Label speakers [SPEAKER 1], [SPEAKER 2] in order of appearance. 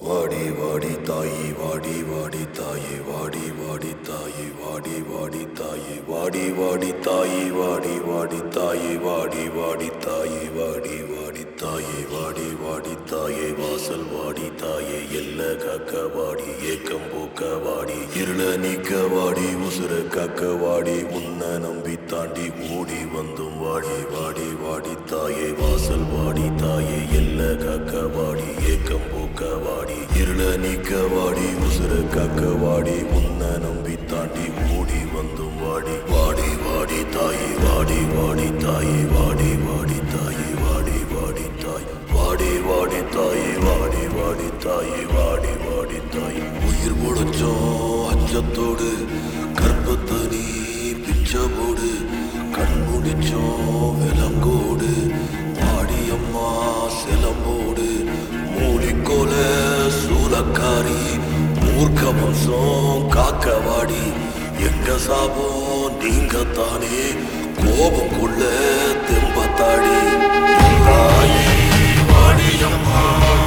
[SPEAKER 1] வாடி வாடி தாயி வாடி வாடி தாயி வாடி வாடி தாயி வாடி வாடி தாயி வாடி வாடி தாயி வாடி வாடி தாயி வாடி வாடி தாயி வாடி வாடி தாயி வாடி வாடி தாயே வாசல் வாடி தாயே எல்ல காக்க வாடி ஏக்கம் போக்க வாடி இருள நீக்க வாடி உசுர காக்க வாடி உன்னை நம்பி தாண்டி ஓடி வந்தும் வாடி வாடி வாடி தாயே வாசல் வாடி தாயே எல்ல காக்க வாடி ஏக்கம் போக்க வாடி இருள நீக்க வாடி உசுர காக்க வாடி உன்னை நம்பி தாண்டி ஓடி வந்தும் வாடி வாடி வாடி தாயே வாடி வாடி தாயே வாடி வாடி தாயே வாடி வாடி தாய் வாடி வாடி தாயே வாடி வாடி தாயே வாடி வாடி தாய் உயிர் முளைச்சோம் அச்சத்தோடு கற்பத்தை நீ பிச்சை போடு கண் முடிச்சோம் விலங்கோடு வாடியம்மா சிலம்போடு மூலிக்கோல சூலக்காரி மூர்க்க வம்சம் காக்க வாடி எங்க சாபம் நீங்க தானே கோபம் கொள்ள தெம்பத்தாடி தாயே வாடியம்மா